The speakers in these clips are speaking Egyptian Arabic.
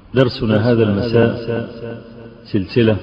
درسنا هذا المساء سلسلة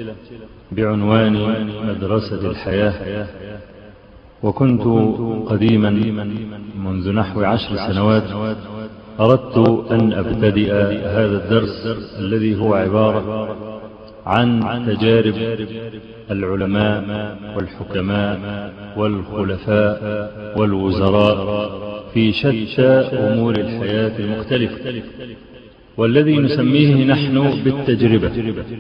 بعنوان مدرسة الحياة وكنت قديما منذ نحو عشر سنوات أردت أن أبتدئ هذا الدرس الذي هو عبارة عن تجارب العلماء والحكماء والخلفاء والوزراء في شتى أمور الحياة المختلفة والذي نسميه نحن بالتجربة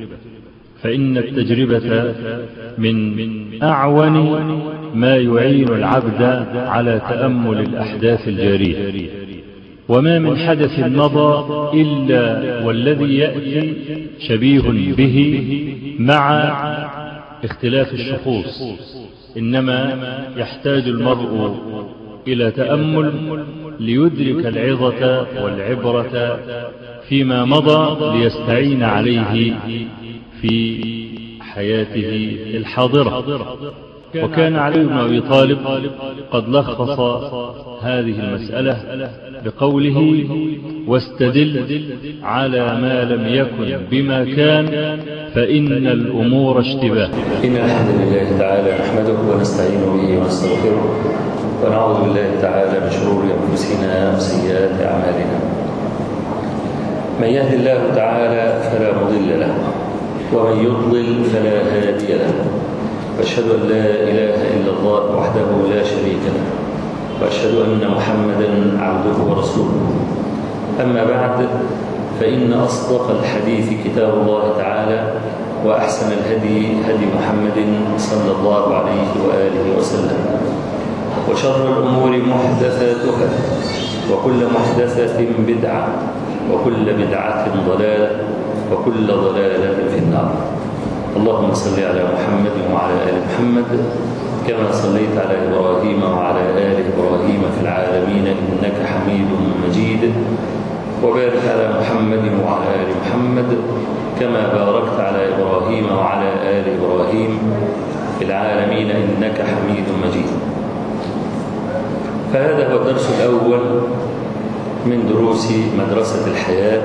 فإن التجربة من أعون ما يعين العبد على تأمل الأحداث الجارية وما من حدث مضى إلا والذي يأتي شبيه به مع اختلاف الشخوص إنما يحتاج المرء إلى تأمل ليدرك العظة والعبرة فيما مضى ليستعين عليه في حياته الحاضرة وكان علي بن أبي طالب قد لخص هذه المسألة بقوله واستدل على ما لم يكن بما كان فإن الأمور اشتباه إن الحمد لله تعالى نحمده ونستعين به ونستغفره ونعوذ بالله تعالى من شرور أنفسنا وسيئات أعمالنا من يهد الله تعالى فلا مضل له ومن يضلل فلا هادي له واشهد ان لا اله الا الله وحده لا شريك له واشهد ان محمدا عبده ورسوله اما بعد فان اصدق الحديث كتاب الله تعالى واحسن الهدي هدي محمد صلى الله عليه واله وسلم وشر الامور محدثاتها وكل محدثه بدعه وكل بدعه ضلاله وكل ضلاله في النار اللهم صل على محمد وعلى آل محمد كما صليت على إبراهيم وعلى آل إبراهيم في العالمين إنك حميد مجيد وبارك على محمد وعلى آل محمد كما باركت على إبراهيم وعلى آل إبراهيم في العالمين إنك حميد مجيد فهذا هو الدرس الأول من دروس مدرسة الحياة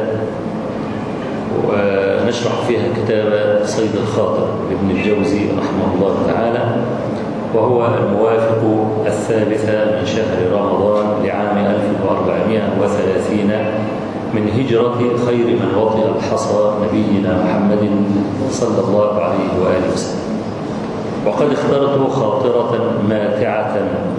ونشرح فيها كتاب صيد الخاطر لابن الجوزي رحمه الله تعالى وهو الموافق الثالثة من شهر رمضان لعام 1430 من هجرة خير من وطئ الحصى نبينا محمد صلى الله عليه وآله وسلم وقد اخترت خاطرة ماتعة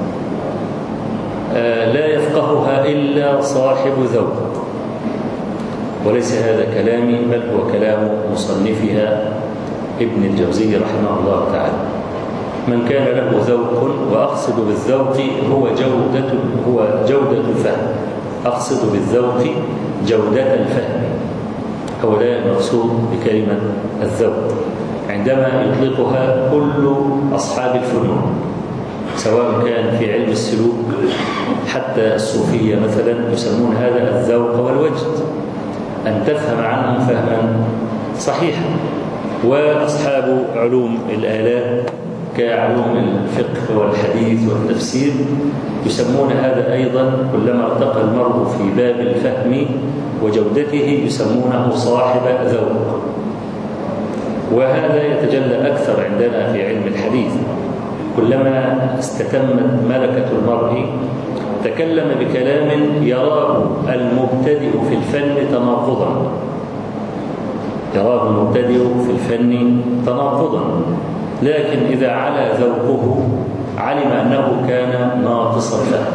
لا يفقهها إلا صاحب ذوق وليس هذا كلامي بل هو كلام مصنفها ابن الجوزي رحمه الله تعالى من كان له ذوق وأقصد بالذوق هو جودة هو جودة الفهم أقصد بالذوق جودة الفهم هو لا المقصود بكلمة الذوق عندما يطلقها كل أصحاب الفنون سواء كان في علم السلوك حتى الصوفية مثلا يسمون هذا الذوق والوجد أن تفهم عنهم فهما صحيحا وأصحاب علوم الآلات كعلوم الفقه والحديث والتفسير يسمون هذا أيضا كلما ارتقى المرء في باب الفهم وجودته يسمونه صاحب ذوق وهذا يتجلى أكثر عندنا في علم الحديث كلما استتمت ملكة المرء تكلم بكلام يراه المبتدئ في الفن تناقضا يراه المبتدئ في الفن تناقضا لكن إذا علا ذوقه علم أنه كان ناقص الفهم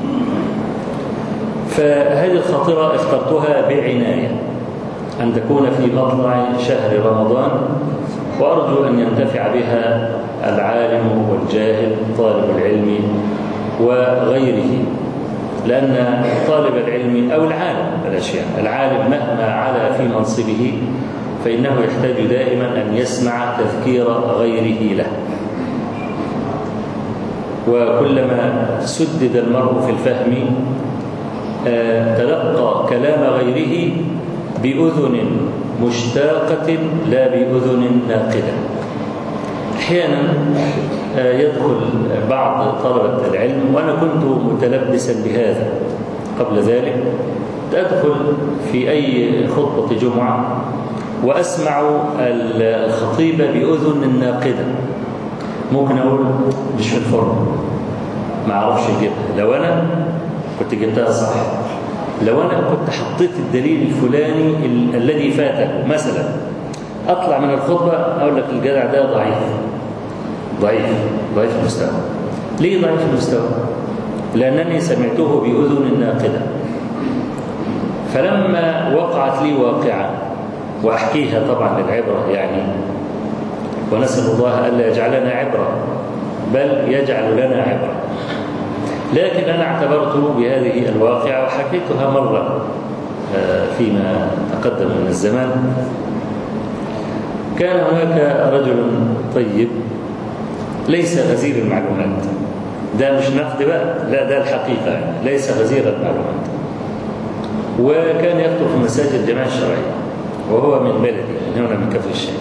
فهذه الخاطرة اخترتها بعناية أن تكون في مطلع شهر رمضان وأرجو أن ينتفع بها العالم والجاهل طالب العلم وغيره لأن طالب العلم أو العالم الأشياء العالم مهما علا في منصبه فإنه يحتاج دائما أن يسمع تذكير غيره له وكلما سدد المرء في الفهم تلقى كلام غيره بأذن مشتاقة لا بأذن ناقدة أحيانا يدخل بعض طلبة العلم وأنا كنت متلبسا بهذا قبل ذلك كنت أدخل في أي خطبة جمعة وأسمع الخطيب بأذن الناقدة ممكن أقول مش في الفرن ما أعرفش أجيبها لو أنا كنت جبتها صح لو أنا كنت حطيت الدليل الفلاني ال الذي فاته مثلا أطلع من الخطبة أقول لك الجدع ده ضعيف ضعيف ضعيف المستوى ليه ضعيف المستوى؟ لأنني سمعته بأذن الناقدة فلما وقعت لي واقعة وأحكيها طبعا للعبرة يعني ونسأل الله ألا يجعلنا عبرة بل يجعل لنا عبرة لكن أنا اعتبرت بهذه الواقعة وحكيتها مرة فيما تقدم من الزمان كان هناك رجل طيب ليس غزير المعلومات ده مش نقد بقى لا ده الحقيقة يعني ليس غزير المعلومات وكان يخطب في مساجد الجماعة الشرعية وهو من بلدي من هنا من كفر الشيخ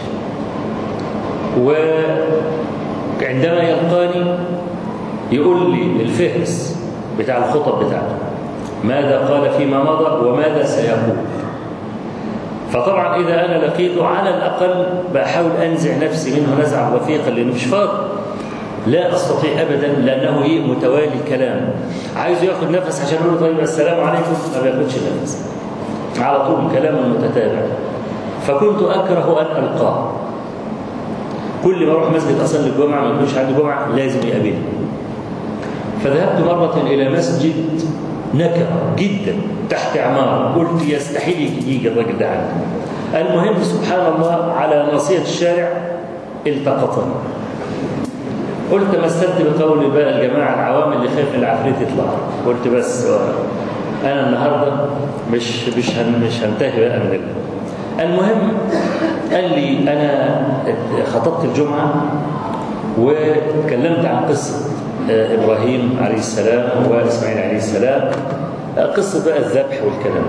وعندما يلقاني يقول لي الفهرس بتاع الخطب بتاعته ماذا قال فيما مضى وماذا سيقول فطبعا إذا أنا لقيته على الأقل بحاول أنزع نفسي منه نزعا وثيقا لأنه مش فاضي لا أستطيع أبدا لأنه إيه متوالي الكلام عايز ياخد نفس عشان يقول طيب السلام عليكم ما بياخدش نفس على طول كلام متتابع فكنت أكره أن ألقاه كل ما أروح مسجد أصلي الجمعة ما يكونش عندي جمعة لازم يقابلني فذهبت مرة إلى مسجد نكر جدا تحت عمارة قلت يستحيل يجي الراجل ده عندي المهم سبحان الله على ناصية الشارع التقطني قلت مثلت بقول بقى الجماعة العوام اللي خايف العفريت يطلع قلت بس أنا النهاردة مش مش مش هنتهي بقى من المهم قال لي أنا خطبت الجمعة وتكلمت عن قصة إبراهيم عليه السلام وإسماعيل عليه السلام قصة بقى الذبح والكلام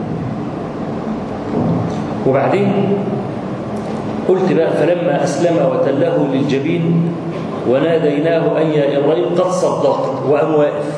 وبعدين قلت بقى فلما أسلم وتله للجبين وناديناه أن يا إبراهيم قد صدقت وقام واقف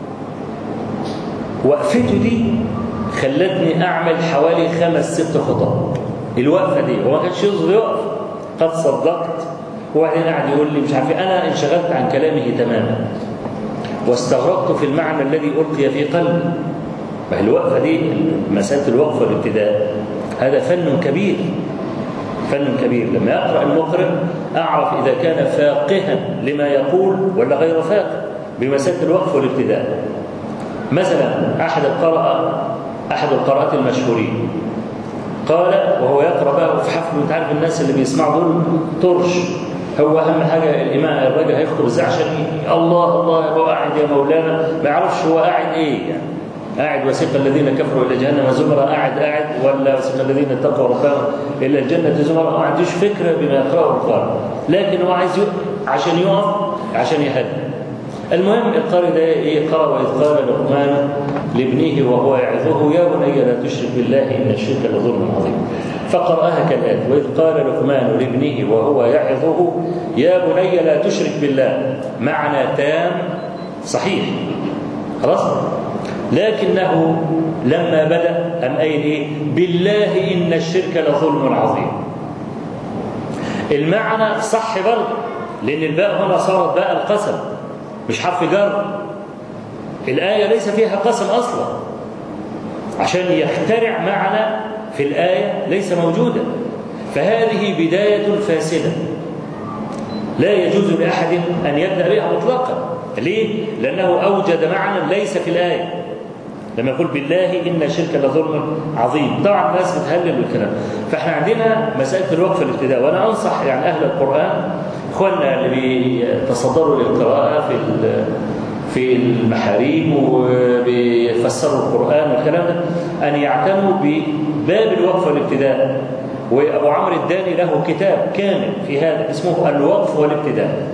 وقفته دي خلتني أعمل حوالي خمس ست خطب الوقفة دي هو ما كانش يقصد يقف قد صدقت وبعدين قاعد يقول لي مش عارف انا انشغلت عن كلامه تماما واستغرقت في المعنى الذي القي في قلبي الوقفه دي مساله الوقف والابتداء هذا فن كبير فن كبير لما يقرا المقرئ اعرف اذا كان فاقها لما يقول ولا غير فاقه بمساله الوقف والابتداء مثلا احد القراء احد القراءات المشهورين قال وهو يقرا بقى في حفل انت عارف الناس اللي بيسمعوا دول طرش هو اهم حاجه الامام الراجل هيخطب ازاي عشان الله الله هو قاعد يا مولانا ما يعرفش هو قاعد ايه يعني قاعد وسيق الذين كفروا الى جهنم زمرا قاعد قاعد ولا وسيق الذين اتقوا ربهم الى الجنه زمرا ما عندوش فكره بما يقراه القارئ لكن هو عايز يقف عشان يقف عشان يهدي المهم القارئ ده ايه قرأ واذ قال لقمان لابنه وهو يعظه يا بني لا تشرك بالله ان الشرك لظلم عظيم فقرأها كالآتي وإذ قال لقمان لابنه وهو يعظه يا بني لا تشرك بالله معنى تام صحيح خلاص لكنه لما بدأ أم قايل إيه بالله إن الشرك لظلم عظيم المعنى صح برضه لأن الباء هنا صارت باء القسم مش حرف جر الآية ليس فيها قسم أصلا عشان يخترع معنى في الآية ليس موجودا فهذه بداية فاسدة لا يجوز لأحد أن يبدأ بها مطلقا ليه؟ لأنه أوجد معنى ليس في الآية لما يقول بالله إن الشرك لظلم عظيم طبعا الناس بتهلل بالكلام فاحنا عندنا مسألة الوقف الابتداء وأنا أنصح يعني أهل القرآن إخواننا اللي بيتصدروا للقراءة في في المحاريب وبيفسروا القرآن والكلام ده أن يعتنوا بباب الوقف والابتداء وأبو عمرو الداني له كتاب كامل في هذا اسمه الوقف والابتداء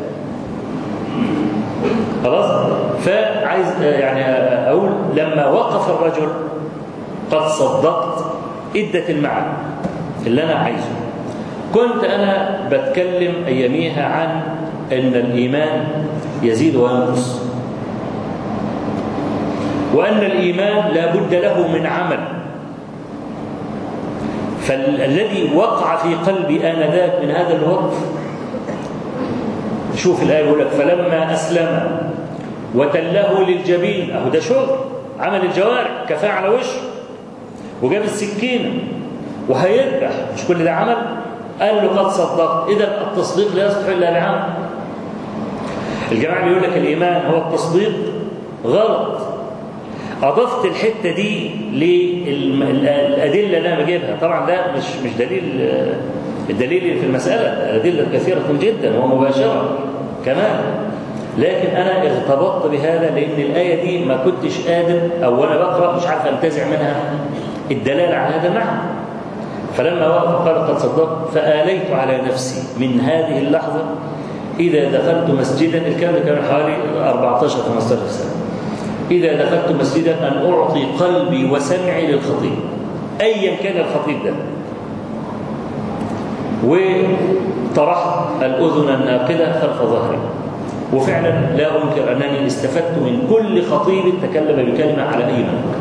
خلاص فعايز يعني أقول لما وقف الرجل قد صدقت إدة المعنى اللي أنا عايزه كنت أنا بتكلم أياميها عن أن الإيمان يزيد وينقص وأن الإيمان لا بد له من عمل فالذي وقع في قلبي آنذاك من هذا الوقف شوف الآية يقول لك فلما أسلم وتله للجبين أهو ده شغل عمل الجوارح كفاه على وشه وجاب السكينة وهيذبح مش كل ده عمل قال له قد صدقت إذا التصديق لا يصلح إلا بعمل الجماعة بيقول لك الإيمان هو التصديق غلط أضفت الحتة دي للأدلة اللي أنا بجيبها طبعا ده مش مش دليل الدليل في المسألة الأدلة كثيرة جدا ومباشرة كمان لكن أنا ارتبطت بهذا لأن الآية دي ما كنتش قادر أو وأنا بقرأ مش عارف أنتزع منها الدلالة على هذا المعنى فلما وقف قال قد صدقت فآليت على نفسي من هذه اللحظة إذا دخلت مسجدا الكلام ده كان حوالي 14 15 سنة إذا دخلت مسجدا أن أعطي قلبي وسمعي للخطيب أيا كان الخطيب ده وطرحت الأذن الناقدة خلف ظهري وفعلا لا أنكر أنني استفدت من كل خطيب تكلم بكلمة على أي منهج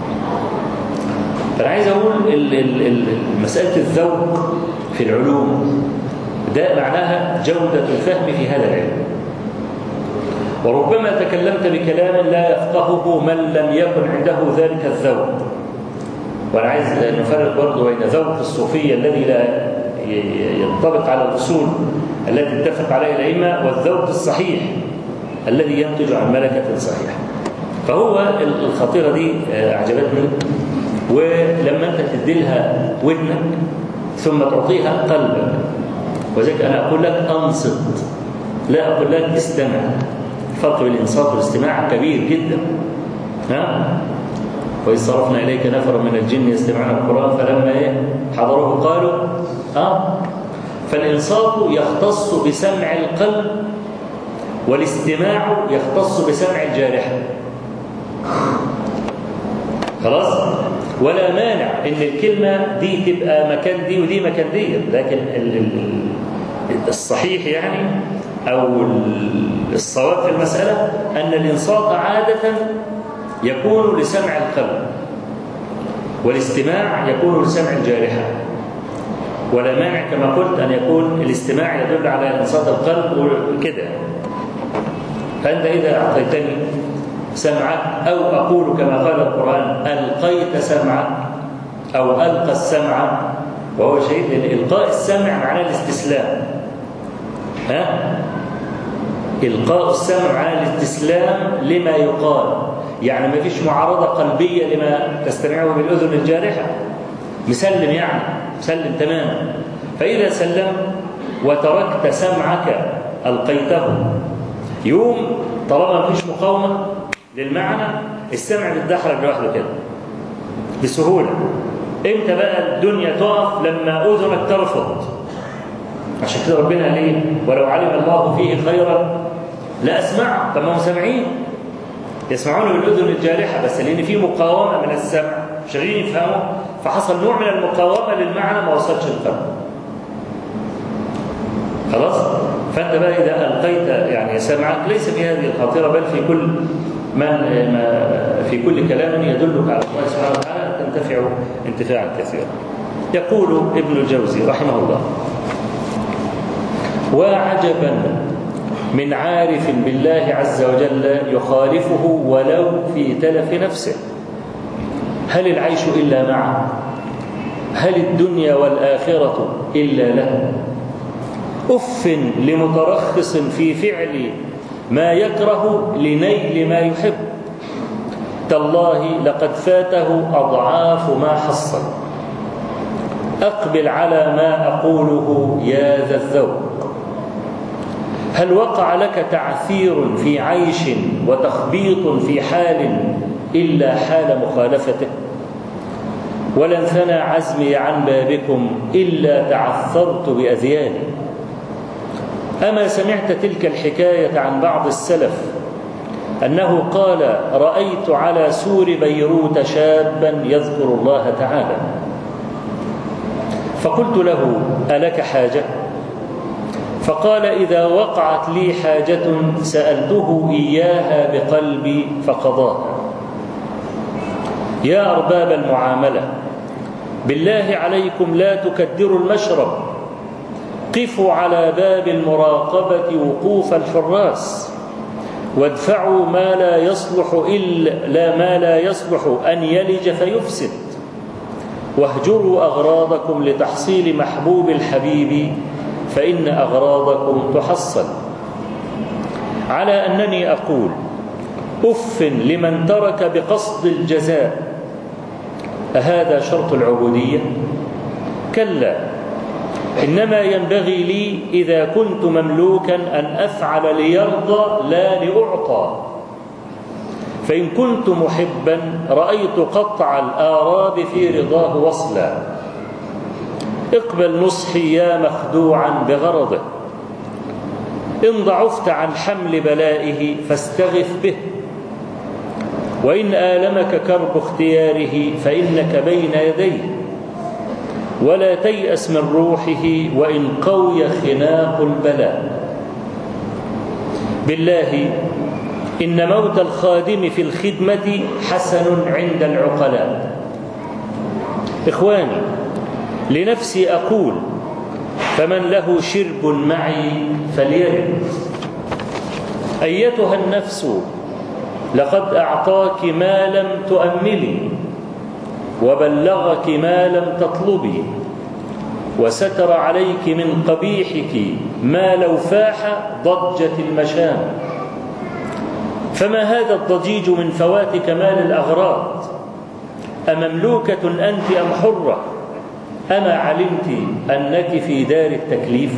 فأنا عايز أقول مسألة الذوق في العلوم ده معناها جودة الفهم في هذا العلم وربما تكلمت بكلام لا يفقهه من لم يكن عنده ذلك الذوق وأنا عايز نفرق برضه بين ذوق الصوفية الذي لا ينطبق على الأصول التي اتفق عليها الأئمة والذوق الصحيح الذي ينتج عن ملكة صحيحة فهو الخطيرة دي أعجبتني ولما أنت تديلها ودنك ثم تعطيها قلبك وذلك أنا أقول لك أنصت لا أقول لك استمع الفرق بين الإنصات والاستماع كبير جدا ها وإذ صرفنا إليك نفر من الجن يستمعون القرآن فلما إيه حضروه قالوا آه فالإنصات يختص بسمع القلب والاستماع يختص بسمع الجارحة خلاص ولا مانع ان الكلمة دي تبقى مكان دي ودي مكان دي لكن الصحيح يعني او الصواب في المسألة ان الانصات عادة يكون لسمع القلب والاستماع يكون لسمع الجارحة ولا مانع كما قلت أن يكون الاستماع يدل على انصات القلب وكده فأنت إذا أعطيتني سمعك أو أقول كما قال القرآن ألقيت سمعك أو ألقى السمع وهو شيء لأن إلقاء السمع معناه الاستسلام ها إلقاء السمع معناه الاستسلام لما يقال يعني ما فيش معارضة قلبية لما تستمعه بالأذن الجارحة مسلم يعني مسلم تماما فإذا سلم وتركت سمعك ألقيته يوم طالما ما فيش مقاومة للمعنى السمع بيتدحرج لوحده كده بسهولة امتى بقى الدنيا تقف لما أذنك ترفض عشان كده ربنا ليه ولو علم الله فيه خيرا لأسمع طب ما هم سامعين يسمعون بالأذن الجارحة بس لأن في مقاومة من السمع مش قادرين يفهموا فحصل نوع من المقاومة للمعنى ما وصلش القلب خلاص فأنت بقى إذا ألقيت يعني سمعك ليس في هذه الخاطرة بل في كل من في كل كلام يدلك على الله سبحانه وتعالى تنتفع انتفاعا كثيرا يقول ابن الجوزي رحمه الله وعجبا من عارف بالله عز وجل يخالفه ولو في تلف نفسه هل العيش إلا معه هل الدنيا والآخرة إلا له أف لمترخص في فعل ما يكره لنيل ما يحب تالله لقد فاته أضعاف ما حصل أقبل على ما أقوله يا ذا الذوق هل وقع لك تعثير في عيش وتخبيط في حال إلا حال مخالفته ولن ثنى عزمي عن بابكم إلا تعثرت بأذياني أما سمعت تلك الحكاية عن بعض السلف أنه قال رأيت على سور بيروت شابا يذكر الله تعالى فقلت له ألك حاجة فقال إذا وقعت لي حاجة سألته إياها بقلبي فقضاها يا أرباب المعاملة بالله عليكم لا تكدروا المشرب قفوا على باب المراقبة وقوف الحراس وادفعوا ما لا يصلح إلا ما لا يصلح أن يلج فيفسد واهجروا أغراضكم لتحصيل محبوب الحبيب فإن أغراضكم تحصل على أنني أقول أف لمن ترك بقصد الجزاء أهذا شرط العبودية؟ كلا إنما ينبغي لي إذا كنت مملوكا أن أفعل ليرضى لا لأعطى فإن كنت محبا رأيت قطع الآراب في رضاه وصلا اقبل نصحي يا مخدوعا بغرضه إن ضعفت عن حمل بلائه فاستغث به وإن آلمك كرب اختياره فإنك بين يديه ولا تيأس من روحه وإن قوي خناق البلاء بالله إن موت الخادم في الخدمة حسن عند العقلاء إخواني لنفسي أقول فمن له شرب معي فليرد أيتها النفس لقد أعطاك ما لم تؤملي وبلغك ما لم تطلبي وستر عليك من قبيحك ما لو فاح ضجت المشام فما هذا الضجيج من فوات كمال الأغراض أمملوكة أنت أم حرة أما علمت أنك في دار التكليف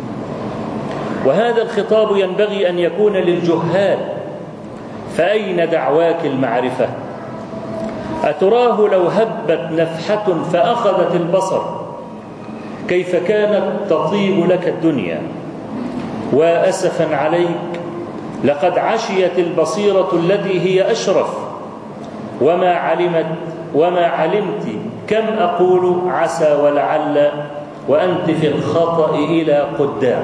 وهذا الخطاب ينبغي أن يكون للجهال فأين دعواك المعرفة أتراه لو هبت نفحة فأخذت البصر كيف كانت تطيب لك الدنيا وأسفا عليك لقد عشيت البصيرة التي هي أشرف وما علمت وما علمت كم أقول عسى ولعل وأنت في الخطأ إلى قدام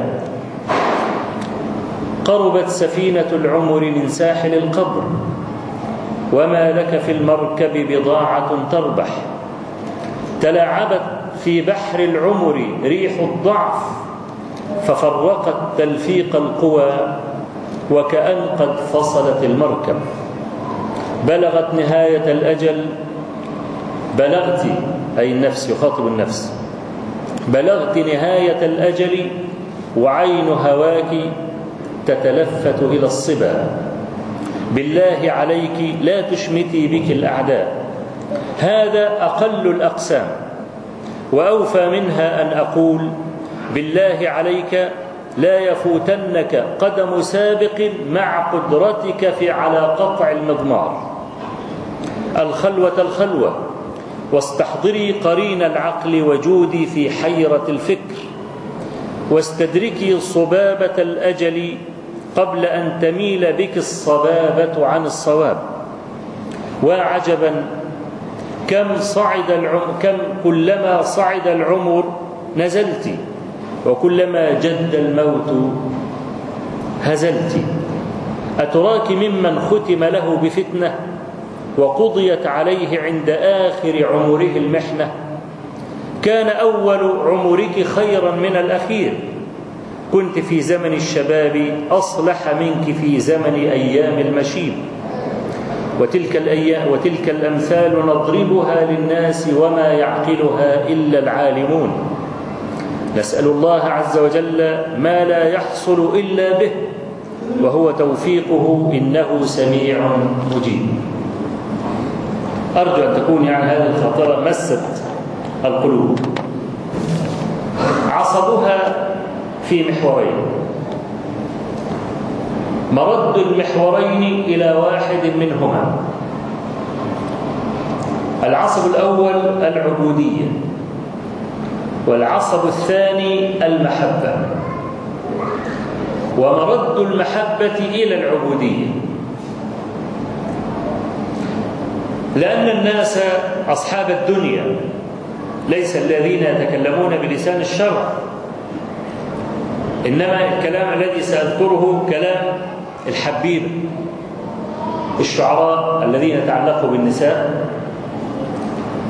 قربت سفينة العمر من ساحل القبر وما لك في المركب بضاعة تربح تلاعبت في بحر العمر ريح الضعف ففرقت تلفيق القوى وكأن قد فصلت المركب بلغت نهاية الأجل بلغت أي النفس يخاطب النفس بلغت نهاية الأجل وعين هواك تتلفت إلى الصبا بالله عليك لا تشمتي بك الأعداء هذا أقل الأقسام وأوفى منها أن أقول بالله عليك لا يفوتنك قدم سابق مع قدرتك في على قطع المضمار الخلوة الخلوة واستحضري قرين العقل وجودي في حيرة الفكر واستدركي صبابة الأجل قبل أن تميل بك الصبابة عن الصواب وعجبا كم صعد العمر كم كلما صعد العمر نزلت وكلما جد الموت هزلت أتراك ممن ختم له بفتنة وقضيت عليه عند آخر عمره المحنة كان أول عمرك خيرا من الأخير كنت في زمن الشباب أصلح منك في زمن أيام المشيب وتلك الأيام وتلك الأمثال نضربها للناس وما يعقلها إلا العالمون نسأل الله عز وجل ما لا يحصل إلا به وهو توفيقه إنه سميع مجيب أرجو أن تكون يعني هذه الخطرة مست القلوب عصبها في محورين مرد المحورين إلى واحد منهما العصب الأول العبودية والعصب الثاني المحبة ومرد المحبة إلى العبودية لأن الناس أصحاب الدنيا ليس الذين يتكلمون بلسان الشرع إنما الكلام الذي سأذكره كلام الحبيب الشعراء الذين تعلقوا بالنساء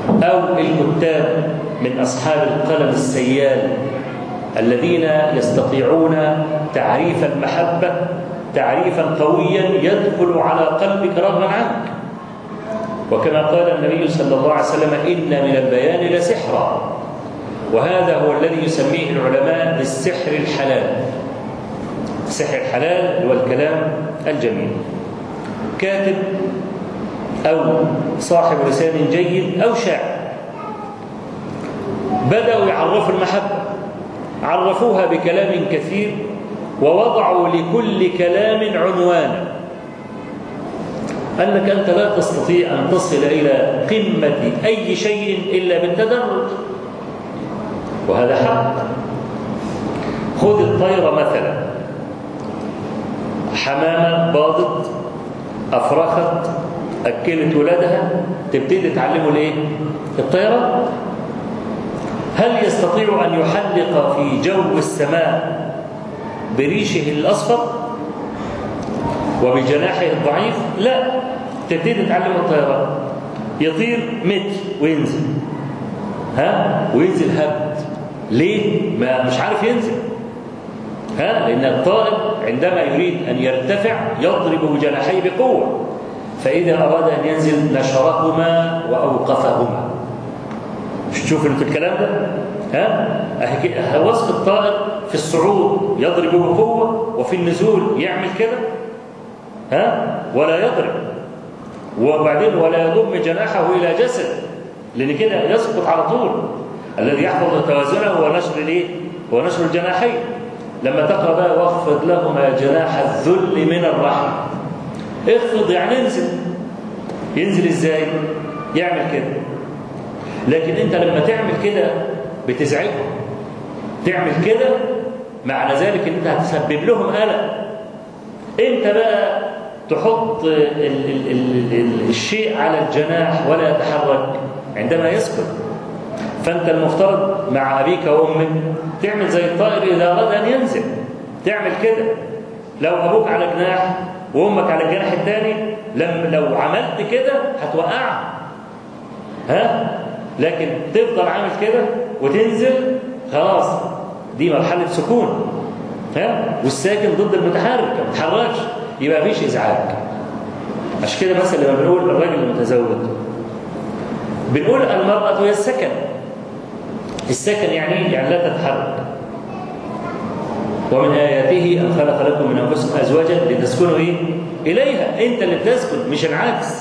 أو الكتاب من أصحاب القلم السيال الذين يستطيعون تعريف المحبة تعريفا قويا يدخل على قلبك رغما عنك وكما قال النبي صلى الله عليه وسلم إن من البيان لسحرا وهذا هو الذي يسميه العلماء بالسحر الحلال السحر الحلال هو الكلام الجميل كاتب أو صاحب لسان جيد أو شاعر بدأوا يعرفوا المحبة عرفوها بكلام كثير ووضعوا لكل كلام عنوانا أنك أنت لا تستطيع أن تصل إلى قمة أي شيء إلا بالتدرج وهذا حق خذ الطير مثلا حمامة باضت أفرخت أكلت ولادها تبتدي تعلمه الإيه؟ الطيران هل يستطيع أن يحلق في جو السماء بريشه الأصفر وبجناحه الضعيف لا تبتدي تعلمه الطيران يطير متر وينزل ها وينزل هبد ليه ما مش عارف ينزل ها لأن الطائر عندما يريد أن يرتفع يضرب بجناحيه بقوة فإذا أراد أن ينزل نشرهما وأوقفهما مش تشوف انت الكلام ده ها وصف الطائر في الصعود يضرب بقوة وفي النزول يعمل كده ها ولا يضرب وبعدين ولا يضم جناحه إلى جسد لأن كده يسقط على طول الذي يحفظ توازنه هو نشر الايه هو نشر الجناحين لما تقرا بقى واخفض لهما جناح الذل من الرحمه اخفض يعني انزل ينزل ازاي يعمل كده لكن انت لما تعمل كده بتزعجهم تعمل كده معنى ذلك ان انت هتسبب لهم قلق انت بقى تحط ال ال ال ال الشيء على الجناح ولا يتحرك عندما يسكت فانت المفترض مع ابيك وامك تعمل زي الطائر اذا اراد ان ينزل تعمل كده لو ابوك على جناح وامك على الجناح الثاني لما لو عملت كده هتوقعها ها لكن تفضل عامل كده وتنزل خلاص دي مرحله سكون ها والساكن ضد المتحرك ما بيتحركش يبقى مفيش ازعاج عشان كده مثلا لما بنقول الراجل المتزوج بنقول المرأة هي السكن السكن يعني يعني لا تتحرك ومن آياته أن خلق لكم من أنفسكم أزواجا لتسكنوا إيه؟ إليها أنت اللي بتسكن مش العكس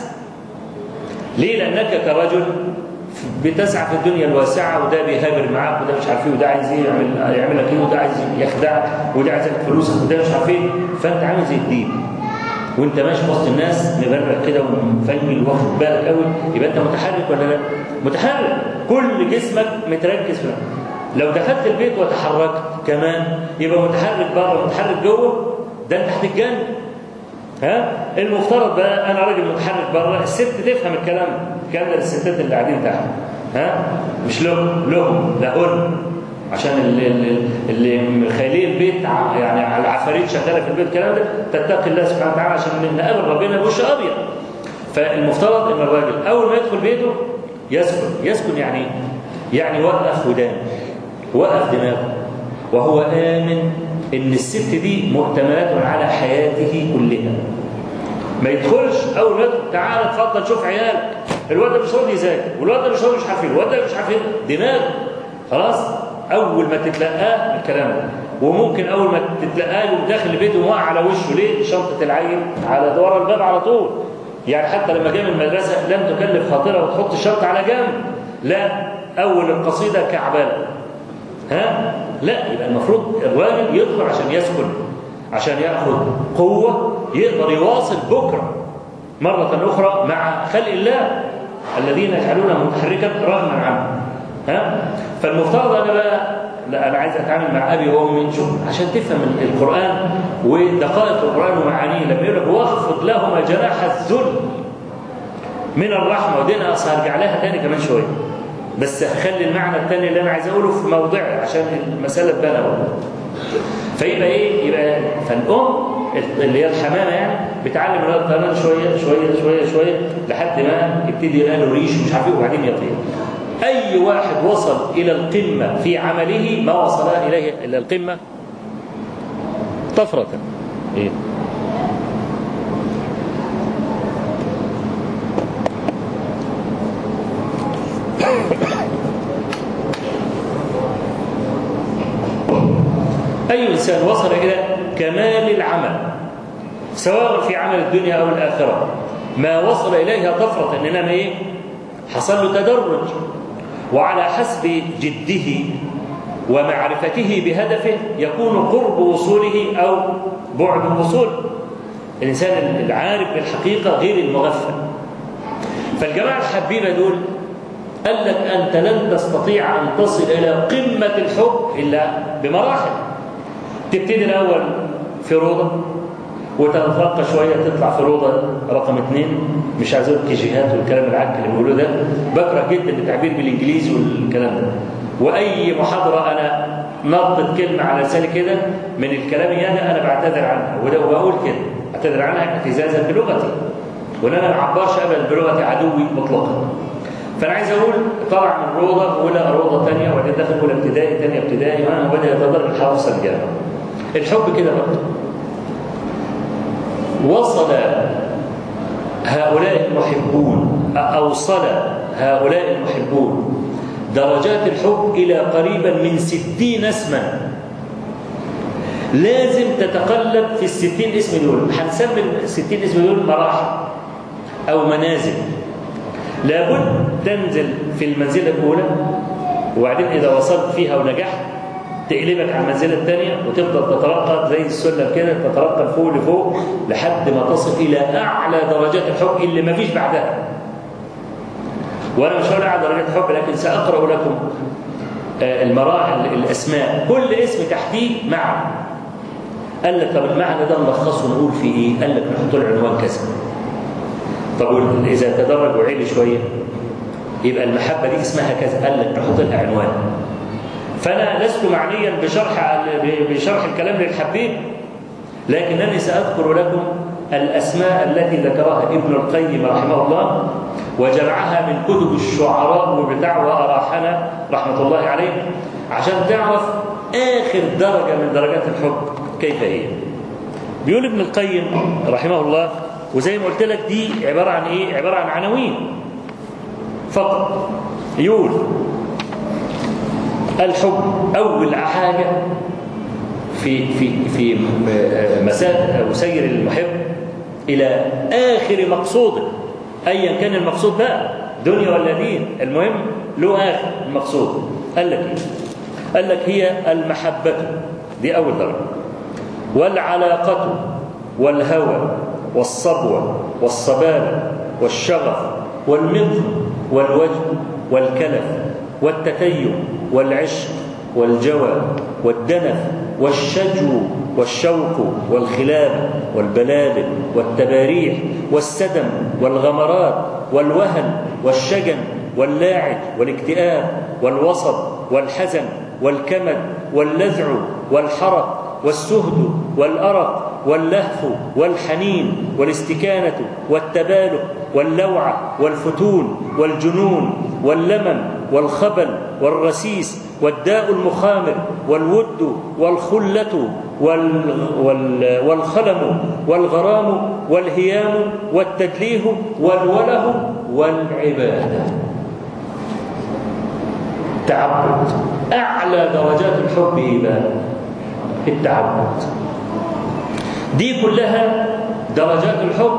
ليه لأنك كرجل بتسعى في الدنيا الواسعة وده بيهاجر معاك وده مش عارف ايه وده عايز ايه يعمل يعمل لك ايه وده عايز يخدعك وده عايز ياخد فلوسك وده مش عارف ايه فانت عامل زي الدين وانت ماشي في وسط الناس مبرق كده ومفنجل واخد بالك قوي يبقى انت متحرك ولا لا؟ متحرك كل جسمك متركز في لو دخلت البيت وتحركت كمان يبقى متحرك بره ومتحرك جوه ده انت هتتجنن ها المفترض بقى انا راجل متحرك بره الست تفهم الكلام الكلام ده للستات اللي قاعدين تحت ها مش لهم لهم لهن عشان اللي, اللي مخيلين البيت يعني على العفاريت شغاله في البيت الكلام ده تتقي الله سبحانه وتعالى عشان نقابل ربنا بوش ابيض فالمفترض ان الراجل اول ما يدخل بيته يسكن يسكن يعني يعني وقف ودان وقف دماغه وهو امن ان الست دي مؤتمنه على حياته كلها ما يدخلش اول ما يدخل تعالى اتفضل شوف عيالك الواد ده مش راضي يذاكر والواد ده مش راضي مش عارف ايه الواد ده مش عارف ايه دماغ خلاص اول ما تتلقاه الكلام ده وممكن اول ما تتلقاه يقوم داخل البيت وقع على وشه ليه شنطه العيل على ورا الباب على طول يعني حتى لما جه من المدرسه لم تكلف خاطره وتحط الشنطه على جنب لا اول القصيده كعباله ها لا يبقى المفروض الراجل يدخل عشان يسكن عشان ياخذ قوه يقدر يواصل بكره مره اخرى مع خلق الله الذين يجعلونه متحركا رغما عنه ها فالمفترض انا بقى لا انا عايز اتعامل مع ابي وامي شوف عشان تفهم القران ودقائق القران ومعانيه لما يقول لك واخفض لهما جناح الذل من الرحمه ودي انا اصلا هرجع لها تاني كمان شويه بس هخلي المعنى الثاني اللي انا عايز اقوله في موضعه عشان المساله تبان اهو فيبقى ايه يبقى فالام اللي هي الحمامه يعني بتعلم الولد الطيران شويه شويه شويه شويه لحد ما يبتدي يبقى له ريش ومش عارف ايه وبعدين يطير اي واحد وصل الى القمه في عمله ما وصل اليه الى القمه طفره ايه أي إنسان وصل إلى كمال العمل سواء في عمل الدنيا أو الآخرة ما وصل إليها طفرة إنما إيه حصل له تدرج وعلى حسب جده ومعرفته بهدفه يكون قرب وصوله أو بعد الوصول الإنسان العارف بالحقيقة غير المغفل فالجماعة الحبيبة دول قال لك أنت لن تستطيع أن تصل إلى قمة الحب إلا بمراحل تبتدي الأول في روضة وتترقى شوية تطلع في روضة رقم اثنين مش عايز اقول كيجيهات والكلام العك اللي بيقولوه ده بكره جدا التعبير بالانجليزي والكلام ده واي محاضره انا نطت كلمه على لساني كده من الكلام يعني انا بعتذر عنها وده وبقول كده اعتذر عنها اعتزازا بلغتي وان انا ما اعبرش ابدا بلغه عدوي مطلقا فانا عايز اقول طلع من روضه اولى روضه ثانيه وبعدين دخل اولى ابتدائي ثانيه ابتدائي وبدا يتدرج حافظ الجامعه الحب كده برضه وصل هؤلاء المحبون أوصل هؤلاء المحبون درجات الحب إلى قريبا من ستين اسما لازم تتقلب في الستين اسم دول هنسمي الستين اسم دول مراحل أو منازل لابد تنزل في المنزلة الأولى وبعدين إذا وصلت فيها ونجحت تقلبك على المنزلة الثانية وتفضل تترقى زي السلم كده تترقى لفوق لفوق لحد ما تصل إلى أعلى درجات الحب اللي ما فيش بعدها وأنا مش هقول أعلى درجات الحب لكن سأقرأ لكم المراحل الأسماء كل اسم تحتيه معنى قال لك طب المعنى ده نلخصه نقول فيه إيه؟ قال لك نحط له عنوان كذا طب إذا تدرج وعلي شوية يبقى المحبة دي اسمها كذا قال لك نحط لها عنوان فأنا لست معنيا بشرح بشرح الكلام للحبيب لكنني سأذكر لكم الأسماء التي ذكرها ابن القيم رحمه الله وجمعها من كتب الشعراء وبتاع وأراحنا رحمة الله عليه عشان تعرف آخر درجة من درجات الحب كيف هي بيقول ابن القيم رحمه الله وزي ما قلت لك دي عبارة عن إيه؟ عبارة عن عناوين فقط يقول الحب أول حاجة في في في مسار أو سير المحب إلى آخر مقصوده أيا كان المقصود بقى دنيا ولا دين المهم له آخر المقصود قال لك إيه؟ قال لك هي المحبة دي أول درجة والعلاقة والهوى والصبوة والصبابة والشغف والمضغ والوجه والكلف والتتيم والعشق والجوى والدنف والشجو والشوق والخلاب والبلابل والتباريح والسدم والغمرات والوهن والشجن واللاعج والاكتئاب والوصب والحزن والكمد واللذع والحرق والسهد والأرق واللهف والحنين والاستكانة والتبالغ واللوعة والفتون والجنون واللمم والخبل والرسيس والداء المخامر والود والخلة وال وال والخلم والغرام والهيام والتدليه والوله والعبادة تعبد أعلى درجات الحب إيمان التعبد دي كلها درجات الحب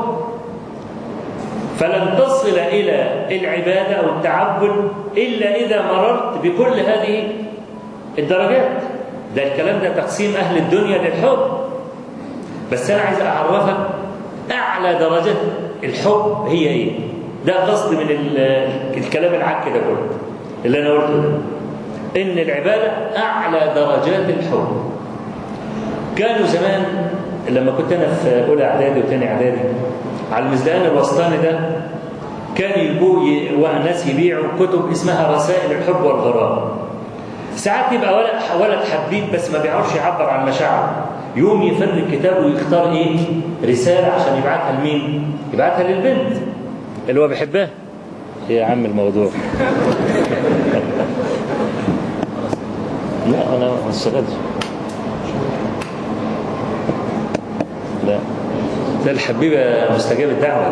فلن تصل إلى العبادة أو التعبد إلا إذا مررت بكل هذه الدرجات ده الكلام ده تقسيم أهل الدنيا للحب بس أنا عايز أعرفك أعلى درجات الحب هي إيه ده قصد من الكلام العك ده كله اللي أنا قلته ده إن العبادة أعلى درجات الحب كانوا زمان لما كنت أنا في أولى إعدادي وثاني إعدادي على المزدان الوسطاني ده كان يبقوا وناس يبيعوا كتب اسمها رسائل الحب والغرام ساعات يبقى ولد ولد حبيب بس ما بيعرفش يعبر عن مشاعره يوم يفر الكتاب ويختار ايه رساله عشان يبعتها لمين يبعتها للبنت اللي هو بيحبها يا عم الموضوع لا انا ما اشتغلتش لا ده الحبيبه مستجاب الدعوه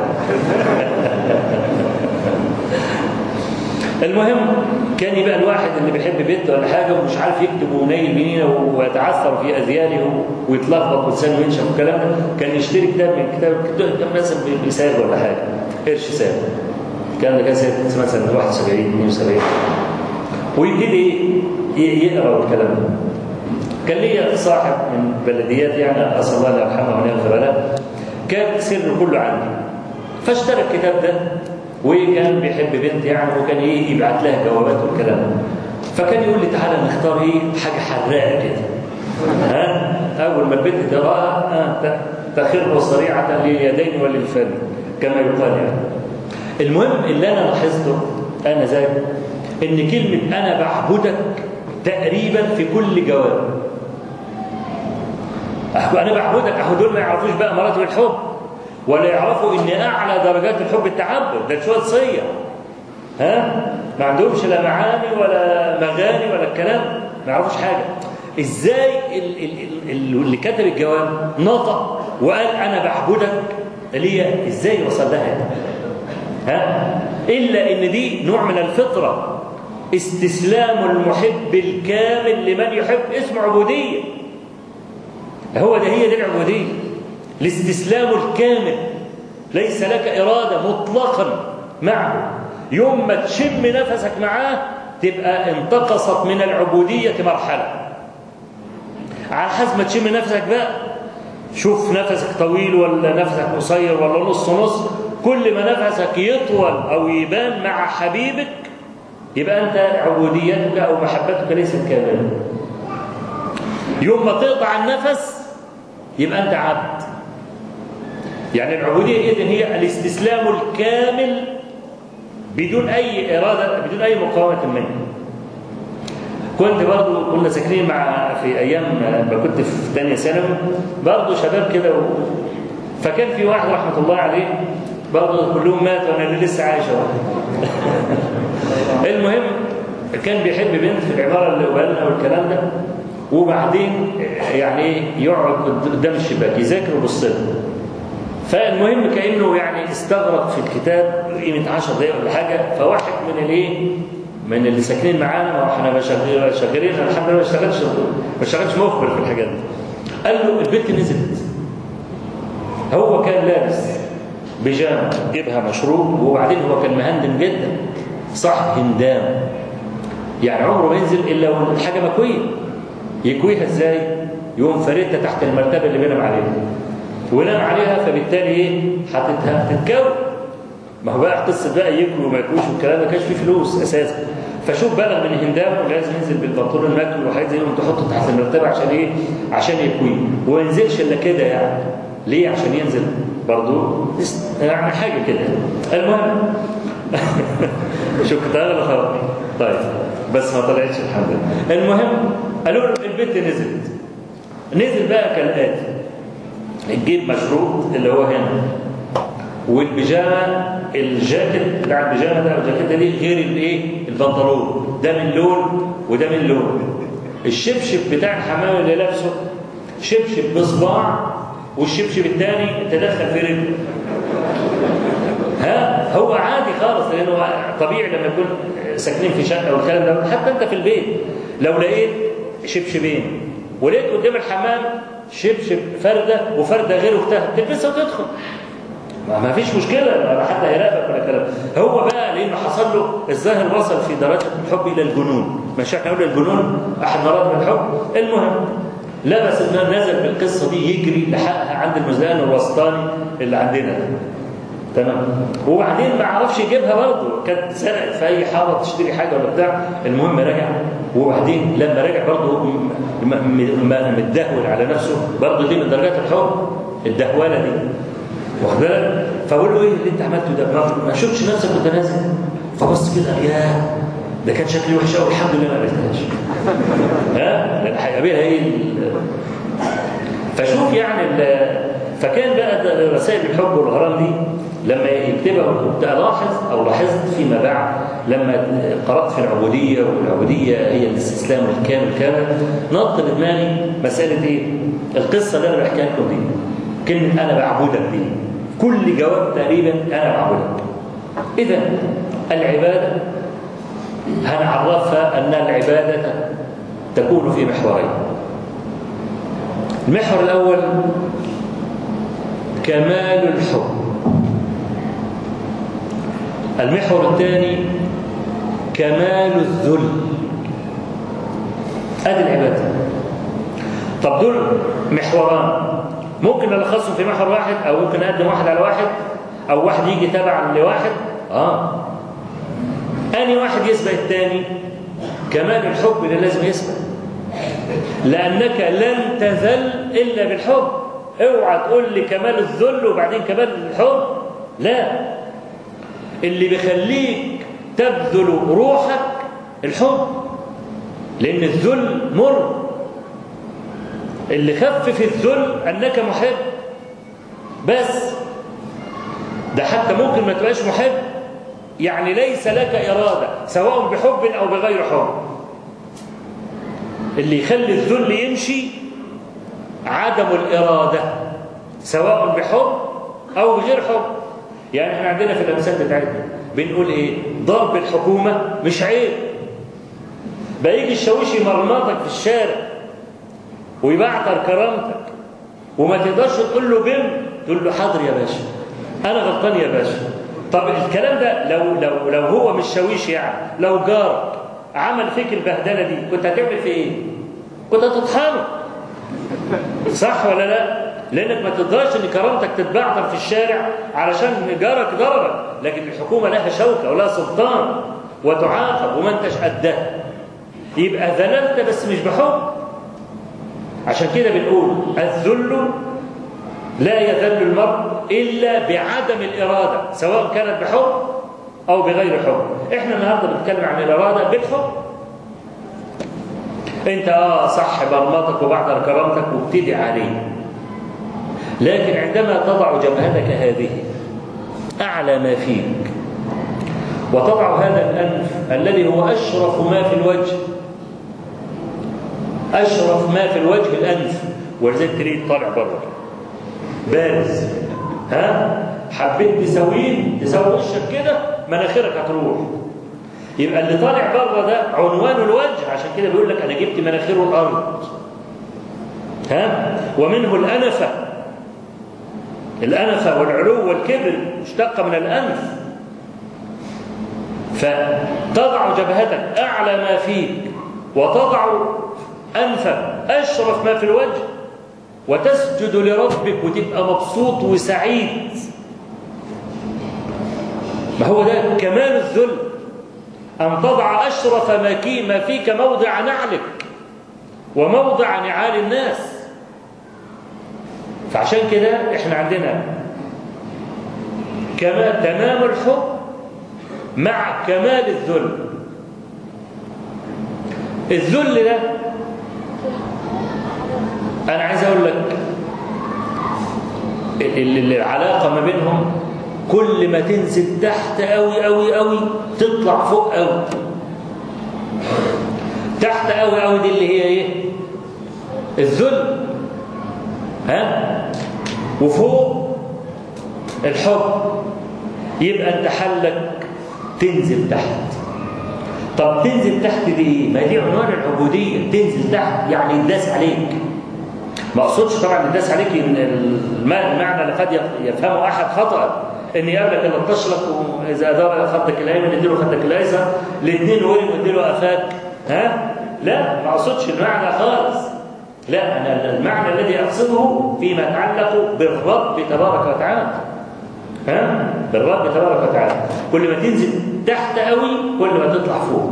المهم كان يبقى الواحد اللي بيحب بنت ولا حاجه ومش عارف يكتب ونيل بنينه ويتعثر في اذياله ويتلخبط ولسانه ينشف والكلام ده كان يشتري كتاب من كتاب كان مثلا بسعر ولا حاجه قرش سعر الكلام ده كان سنه مثلا 71 72 ويبتدي يقرا الكلام ده كان ليا صاحب من بلديات يعني اسال الله ان يرحمه ويغفر له كان سر كله عندي فاشترى الكتاب ده وكان بيحب بنت يعني وكان ايه يبعت لها جوابات والكلام ده فكان يقول لي تعالى نختار ايه حاجه حراقه كده ها اول ما البنت تراها آه تخر صريعه لليدين وللفم كما يقال يعني المهم اللي انا لاحظته انا زي ان كلمه انا بعبدك تقريبا في كل جواب انا بعبدك اهو دول ما يعرفوش بقى مراتب الحب ولا يعرفوا ان اعلى درجات الحب التعبد ده شويه صيه ها ما عندهمش لا معاني ولا مغاني ولا الكلام ما يعرفوش حاجه ازاي ال ال ال اللي كتب الجواب نطق وقال انا بعبدك ليه ازاي وصل لها ها الا ان دي نوع من الفطره استسلام المحب الكامل لمن يحب اسمه عبوديه هو ده هي دي العبوديه الاستسلام الكامل ليس لك إرادة مطلقا معه يوم ما تشم نفسك معاه تبقى انتقصت من العبودية مرحلة على حسب ما تشم نفسك بقى شوف نفسك طويل ولا نفسك قصير ولا نص نص كل ما نفسك يطول أو يبان مع حبيبك يبقى أنت عبوديتك أو محبتك ليست كاملة يوم ما تقطع النفس يبقى أنت عبد يعني العبودية إذن هي الاستسلام الكامل بدون أي إرادة بدون أي مقاومة منه كنت برضو كنا ساكنين مع في أيام ما كنت في ثانية ثانوي برضو شباب كده و... فكان في واحد رحمة الله عليه برضو كلهم ماتوا وأنا اللي لسه عايش المهم كان بيحب بنت في العمارة اللي قبالنا والكلام ده وبعدين يعني يقعد قدام الشباك يذاكر ويبص فالمهم كانه يعني استغرق في الكتاب قيمه 10 دقائق ولا حاجه فواحد من الايه من اللي ساكنين معانا ما احنا شغالين الحمد لله ما اشتغلش ما اشتغلش مخبر في الحاجات دي قال له البنت نزلت هو كان لابس بيجامه جيبها مشروب وبعدين هو كان مهندم جدا صح هندام يعني عمره ما ينزل الا والحاجه مكويه يكويها ازاي؟ يقوم فاردها تحت المرتبه اللي بينام عليها ونام عليها فبالتالي ايه حطتها تتكون ما هو بقى قصه بقى يكوي وما يكويش والكلام ما كانش فيه فلوس اساسا فشوف بلغ من هندام لازم ينزل بالبنطلون المكوي وحاجات زي تحطه تحت المرتبه عشان ايه عشان يكويه وما ينزلش الا كده يعني ليه عشان ينزل برضه يعني حاجه كده المهم شوف كنت اغلى خرابي طيب بس ما طلعتش الحمد لله المهم قالوا له البنت نزلت نزل بقى كالاتي الجيب مشروط اللي هو هنا والبيجامه الجاكيت بتاع البيجامه ده او الجاكيته دي غير الايه البنطلون ده من لون وده من لون الشبشب بتاع الحمام اللي لابسه شبشب بصباع والشبشب الثاني تدخل في رجله ها هو عادي خالص لانه طبيعي لما يكون ساكنين في شقه والكلام ده حتى انت في البيت لو لقيت شبشبين ولقيت قدام الحمام شبشب فرده وفرده غير اختها تلبسها وتدخل ما فيش مشكله ولا حد هيراقبك ولا كلام هو بقى لانه حصل له الظاهر وصل في درجه الحب الى الجنون مش احنا قلنا الجنون احد مراتب الحب المهم لبس انه نزل بالقصه دي يجري لحقها عند المزدان الوسطاني اللي عندنا ده تمام وبعدين ما عرفش يجيبها برضه كانت سرقت في اي حاره تشتري حاجه ولا بتاع المهم رجع وبعدين لما رجع برضه متدهول على نفسه برضه دي من درجات الحب الدهوله دي واخد بالك فاقول له ايه اللي انت عملته ده ما شفتش نفسك وانت نازل فبص كده يا ده كان شكلي وحش قوي الحمد لله ما قابلتهاش ها لان هيقابلها ايه فشوف يعني ال- فكان بقى ده رسائل الحب والغرام دي لما يكتبها كنت الاحظ او لاحظت فيما بعد لما قرات في العبوديه والعبوديه هي الاستسلام الكامل كامل نط في دماغي مساله ايه؟ القصه اللي انا بحكيها لكم دي كلمه انا بعبدك دي كل جواب تقريبا انا بعبدك اذا العباده هنعرفها ان العباده تكون في محورين المحور الاول كمال الحب المحور الثاني كمال الذل ادي العباده طب دول محوران ممكن نلخصهم في محور واحد او ممكن نقدم واحد على واحد او واحد يجي تبع لواحد اه اني واحد يسبق الثاني كمال الحب اللي لازم يسبق لانك لن تذل الا بالحب اوعى تقول لي كمال الذل وبعدين كمال الحب لا اللي بيخليك تبذل روحك الحب لان الذل مر اللي خفف الذل انك محب بس ده حتى ممكن ما تبقاش محب يعني ليس لك اراده سواء بحب او بغير حب اللي يخلي الذل يمشي عدم الاراده سواء بحب او بغير حب يعني احنا عندنا في الامثال بتاعتنا بنقول ايه ضرب الحكومه مش عيب بيجي الشاويش يمرمطك في الشارع ويبعتر كرامتك وما تقدرش تقول له بم تقول له حاضر يا باشا انا غلطان يا باشا طب الكلام ده لو لو لو هو مش شاويش يعني لو جارك عمل فيك البهدله دي كنت هتعمل فيه ايه كنت هتطحنه صح ولا لا لانك ما تقدرش ان كرامتك تتبعتر في الشارع علشان جارك ضربك لكن الحكومه لها شوكه ولها سلطان وتعاقب وما انتش قدها يبقى ذللت بس مش بحب عشان كده بنقول الذل لا يذل المرء الا بعدم الاراده سواء كانت بحب او بغير حب احنا النهارده بنتكلم عن الاراده بالحب انت اه صح برمتك وبعد كرامتك وابتدي عليه لكن عندما تضع جبهتك هذه اعلى ما فيك وتضع هذا الانف الذي هو اشرف ما في الوجه اشرف ما في الوجه الانف ولذلك تريد طالع بره بارز ها حبيت تسويه تسوي وشك كده مناخيرك هتروح يبقى اللي طالع بره ده عنوان الوجه عشان كده بيقول لك انا جبت مناخيره الارض ها ومنه الانفه الانفه والعلو والكبر مشتقه من الانف فتضع جبهتك اعلى ما فيك وتضع انفك اشرف ما في الوجه وتسجد لربك وتبقى مبسوط وسعيد ما هو ده كمال الذل أن تضع أشرف ما فيك موضع نعلك وموضع نعال الناس فعشان كده احنا عندنا كما تمام الحب مع كمال الذل الذل ده انا عايز اقول لك العلاقه ما بينهم كل ما تنزل تحت قوي قوي قوي تطلع فوق قوي تحت قوي قوي دي اللي هي ايه الذل ها وفوق الحب يبقى انت حلك تنزل تحت طب تنزل تحت دي ايه ما دي عنوان العبوديه تنزل تحت يعني يداس عليك ما اقصدش طبعا يداس عليك المعنى اللي قد يفهمه احد خطا ان يقابلك اللي تشرك واذا ادار خدك الايمن اديله خدك الايسر الاثنين ولم اديله قفاك ها لا ما اقصدش المعنى خالص لا انا المعنى الذي اقصده فيما يتعلق بالرب تبارك وتعالى ها بالرب تبارك وتعالى كل ما تنزل تحت قوي كل ما تطلع فوق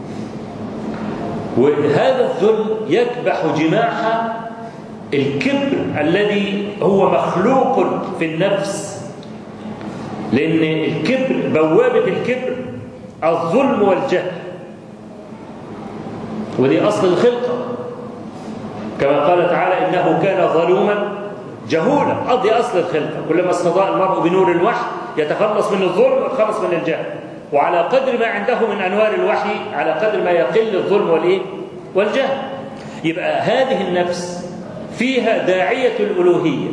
وهذا الذل يكبح جماح الكبر الذي هو مخلوق في النفس لأن الكبر بوابة الكبر الظلم والجهل ودي أصل الخلقة كما قال تعالى إنه كان ظلوما جهولا قضي أصل الخلقة كلما استضاء المرء بنور الوحي يتخلص من الظلم ويتخلص من الجهل وعلى قدر ما عنده من أنوار الوحي على قدر ما يقل الظلم والإيه؟ والجهل يبقى هذه النفس فيها داعية الألوهية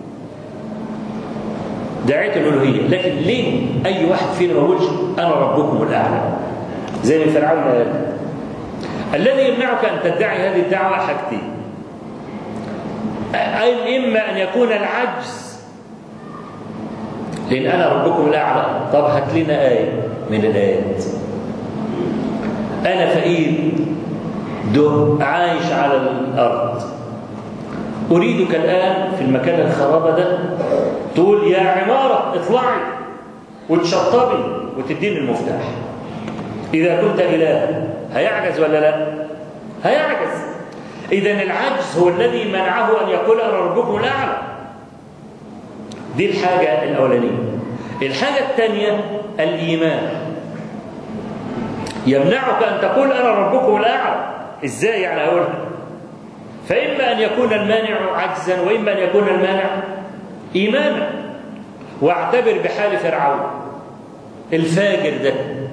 داعية الألوهية لكن ليه أي واحد فينا ما يقولش أنا ربكم الأعلى زي ما فرعون قال الذي يمنعك أن تدعي هذه الدعوة حاجتين أي إما أن يكون العجز لأن أنا ربكم الأعلى طب هات لنا آية من الآيات أنا فقير عايش على الأرض أريدك الآن في المكان الخرابة ده تقول يا عمارة اطلعي وتشطبي وتديني المفتاح إذا كنت إله هيعجز ولا لا؟ هيعجز إذا العجز هو الذي منعه أن يقول أنا ربكم الأعلى دي الحاجة الأولانية الحاجة الثانية الإيمان يمنعك أن تقول أنا ربكم الأعلى إزاي يعني هقولها فإما أن يكون المانع عجزا وإما أن يكون المانع إيمانا واعتبر بحال فرعون الفاجر ده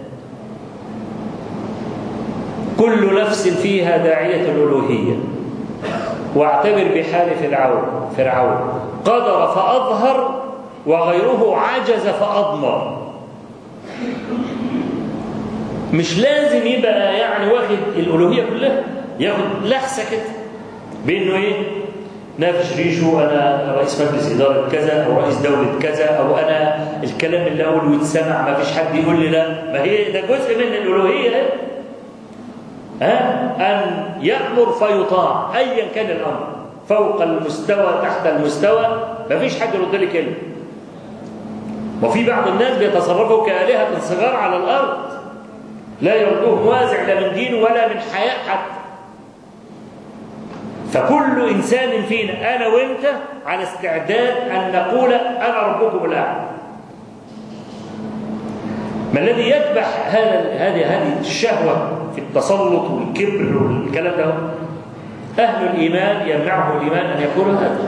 كل نفس فيها داعية الألوهية واعتبر بحال فرعون فرعون قدر فأظهر وغيره عجز فأضمر مش لازم يبقى يعني واخد الألوهية كلها ياخد لحسة كده بأنه إيه نافش ريشه أنا رئيس مجلس إدارة كذا أو رئيس دولة كذا أو أنا الكلام اللي أقوله يتسمع ما فيش حد يقول لي لا ما هي ده جزء من الألوهية ها أن يأمر فيطاع أيا كان الأمر فوق المستوى تحت المستوى ما فيش حد يرد لي كلمة وفي بعض الناس بيتصرفوا كآلهة صغار على الأرض لا يردوهم وازع لا من دين ولا من حياء حتى فكل إنسان فينا أنا وأنت على استعداد أن نقول أنا ربكم الأعلى ما الذي يذبح هذا هذه هذه الشهوة في التسلط والكبر والكلام ده أهل الإيمان يمنعه الإيمان أن يقول هذا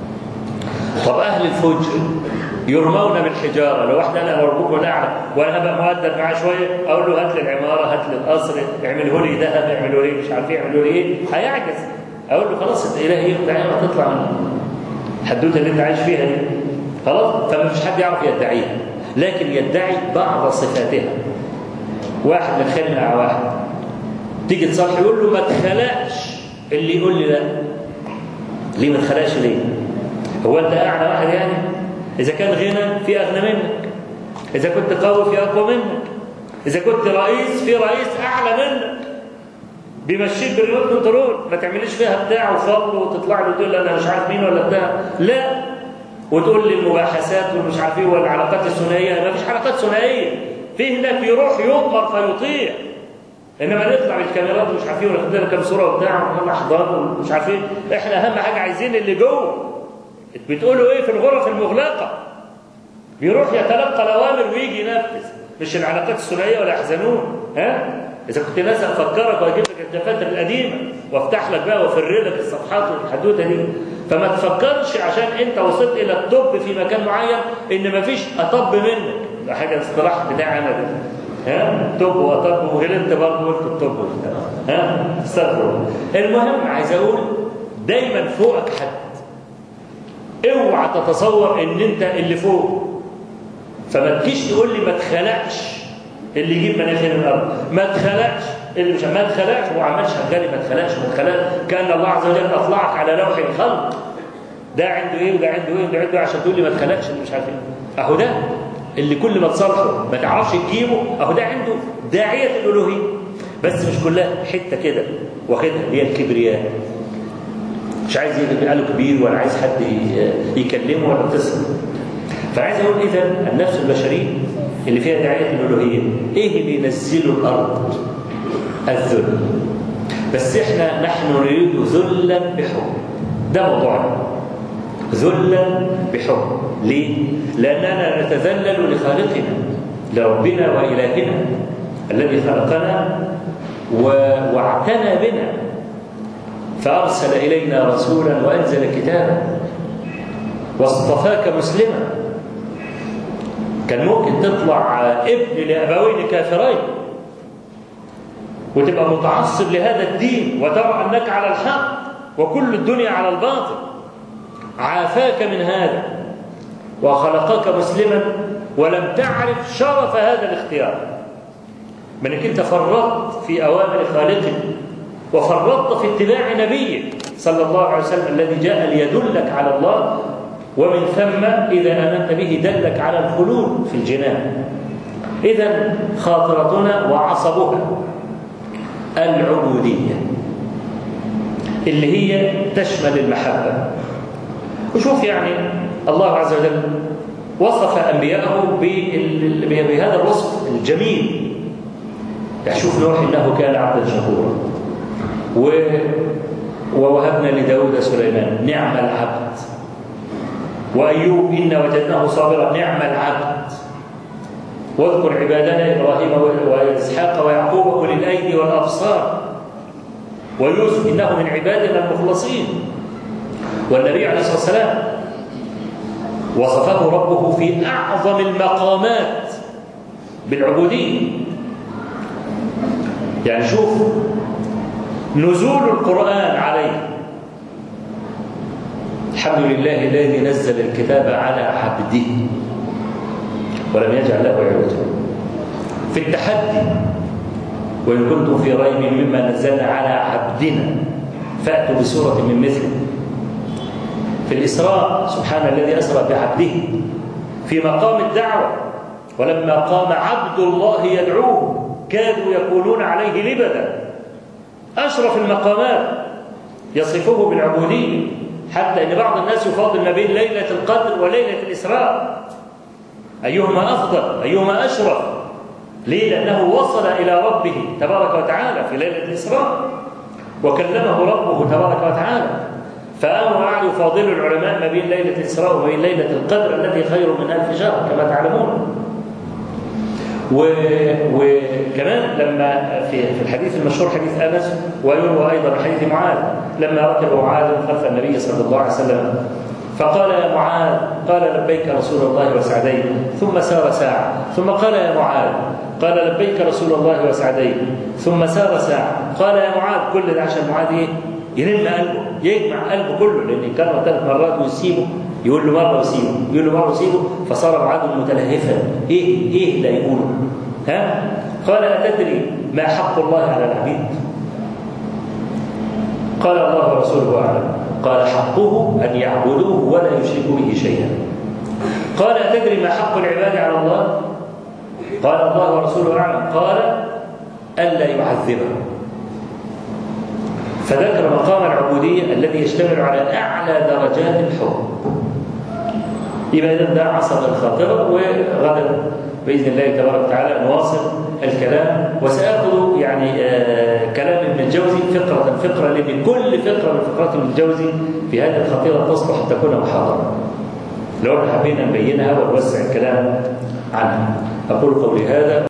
طب أهل الفجر يرمون بالحجارة لو واحد أنا ربكم الأعلى وأنا هبقى مؤدب معاه شوية أقول له هات لي العمارة هات لي القصر اعمله لي ذهب اعمله لي مش عارف ايه اعمله لي إيه هيعجز أقول له خلاص أنت إلهي أنت عايز تطلع من الحدوتة اللي أنت عايش فيها دي خلاص فما فيش حد يعرف يدعيها لكن يدعي بعض صفاتها واحد متخانق مع واحد تيجي تصالح يقول له ما تخلقش اللي يقول لي لا ليه ما تخلقش ليه هو انت اعلى واحد يعني اذا كان غنى في اغنى منك اذا كنت قوي في اقوى منك اذا كنت رئيس في رئيس اعلى منك بيمشيك بالريموت كنترول ما تعمليش فيها بتاع وفضل وتطلع له تقول انا مش عارف مين ولا بتاع لا وتقول لي المباحثات والمش عارف ايه والعلاقات الثنائيه ما فيش علاقات ثنائيه في هناك يروح يؤمر فيطيع انما نطلع بالكاميرات ومش عارف ايه وناخد لنا كام صوره وبتاع ونعمل احضان ومش عارف ايه احنا اهم حاجه عايزين اللي جوه بتقولوا ايه في الغرف المغلقه بيروح يتلقى الاوامر ويجي ينفذ مش العلاقات الثنائيه ولا يحزنون ها اذا كنت ناس افكرك واجيب لك الدفاتر القديمه وافتح لك بقى وافر لك الصفحات والحدوته دي فما تفكرش عشان انت وصلت الى الطب في مكان معين ان مفيش اطب منك ده حاجه اصطلاح بتاعي انا ده ها طب وطب وغلطت برضه قلت الطب ها استغفر المهم عايز اقول دايما فوقك حد اوعى تتصور ان انت اللي فوق فما تجيش تقول لي ما اتخلقش اللي يجيب مناخير الارض ما اتخلقش اللي مش ما اتخلقش هو عمال شغال ما اتخلقش ما اتخلقش كان الله عز وجل اطلعك على لوح الخلق ده عنده ايه وده عنده ايه وده عنده ايه عشان تقول لي ما اتخلقش اللي مش عارف ايه اهو ده اللي كل ما تصالحه ما تعرفش تجيبه اهو ده عنده داعيه الالوهيه بس مش كلها حته كده واخدها اللي هي الكبرياء مش عايز يبقى له كبير ولا عايز حد يكلمه ولا تصل فعايز اقول اذا النفس البشريه اللي فيها داعيه الالوهيه ايه اللي ينزله الارض الذل بس احنا نحن نريد ذلا بحب ده موضوعنا ذلا بحب ليه لاننا نتذلل لخالقنا لربنا والهنا الذي خلقنا و... واعتنى بنا فأرسل إلينا رسولا وأنزل كتابا واصطفاك مسلما كان ممكن تطلع ابن لأبوين كافرين وتبقى متعصب لهذا الدين وترى أنك على الحق وكل الدنيا على الباطل عافاك من هذا وخلقك مسلما ولم تعرف شرف هذا الاختيار منك انت فرطت في اوامر خالقك وفرطت في اتباع نبيك صلى الله عليه وسلم الذي جاء ليدلك على الله ومن ثم اذا امنت به دلك على الخلود في الجنان اذا خاطرتنا وعصبها العبوديه اللي هي تشمل المحبه وشوف يعني الله عز وجل وصف أنبياءه بهذا الوصف الجميل يعني شوف نوح إنه كان عبدا شكورا و... ووهبنا لداود سليمان نعم العبد وأيوب إنا وجدناه صابرا نعم العبد واذكر عبادنا إبراهيم وإسحاق ويعقوب أولي الأيدي والأبصار ويوسف إنه من عبادنا المخلصين والنبي عليه الصلاة والسلام وصفه ربه في أعظم المقامات بالعبودية يعني شوف نزول القرآن عليه الحمد لله الذي نزل الكتاب على عبده ولم يجعل له عوجا في التحدي وإن كنتم في ريب مما نزلنا على عبدنا فأتوا بسورة من مثله في الإسراء سبحان الذي أسرى بعبده في مقام الدعوة ولما قام عبد الله يدعوه كادوا يكونون عليه لبدا أشرف المقامات يصفه بالعبودية حتى أن بعض الناس يفاضل ما بين ليلة القدر وليلة الإسراء أيهما أفضل أيهما أشرف ليه لأنه وصل إلى ربه تبارك وتعالى في ليلة الإسراء وكلمه ربه تبارك وتعالى فقاموا قعدوا يفاضلوا العلماء ما بين ليلة الإسراء وما بين ليلة القدر التي خير من ألف شهر كما تعلمون و... وكمان لما في في الحديث المشهور حديث انس ويروى ايضا حديث معاذ لما ركب معاذ خلف النبي صلى الله عليه وسلم فقال يا معاذ قال لبيك رسول الله وسعديه ثم سار ساعه ثم قال يا معاذ قال لبيك رسول الله وسعديه ثم سار ساعه قال يا معاذ كل ده عشان معاذ ايه يلم قلبه يجمع قلبه كله لان كان ثلاث مرات ويسيبه يقول له مره ويسيبه يقول له مره ويسيبه فصار معاذ متلهفا ايه ايه لا يقوله ها قال اتدري ما حق الله على العبيد قال الله ورسوله اعلم قال حقه ان يعبدوه ولا يشركوا به شيئا قال اتدري ما حق العباد على الله قال الله ورسوله اعلم قال الا يعذبهم فذكر مقام العبودية الذي يشتمل على أعلى درجات الحب يبقى إذا ده عصب الخاطرة وغدا بإذن الله تبارك وتعالى نواصل الكلام وسآخذ يعني آه كلام ابن الجوزي فقرة فقرة لأن كل فقرة من فقرات ابن الجوزي في هذه الخطيرة تصلح أن تكون محاضرة لو حبينا نبينها ونوسع الكلام عنها أقول قولي هذا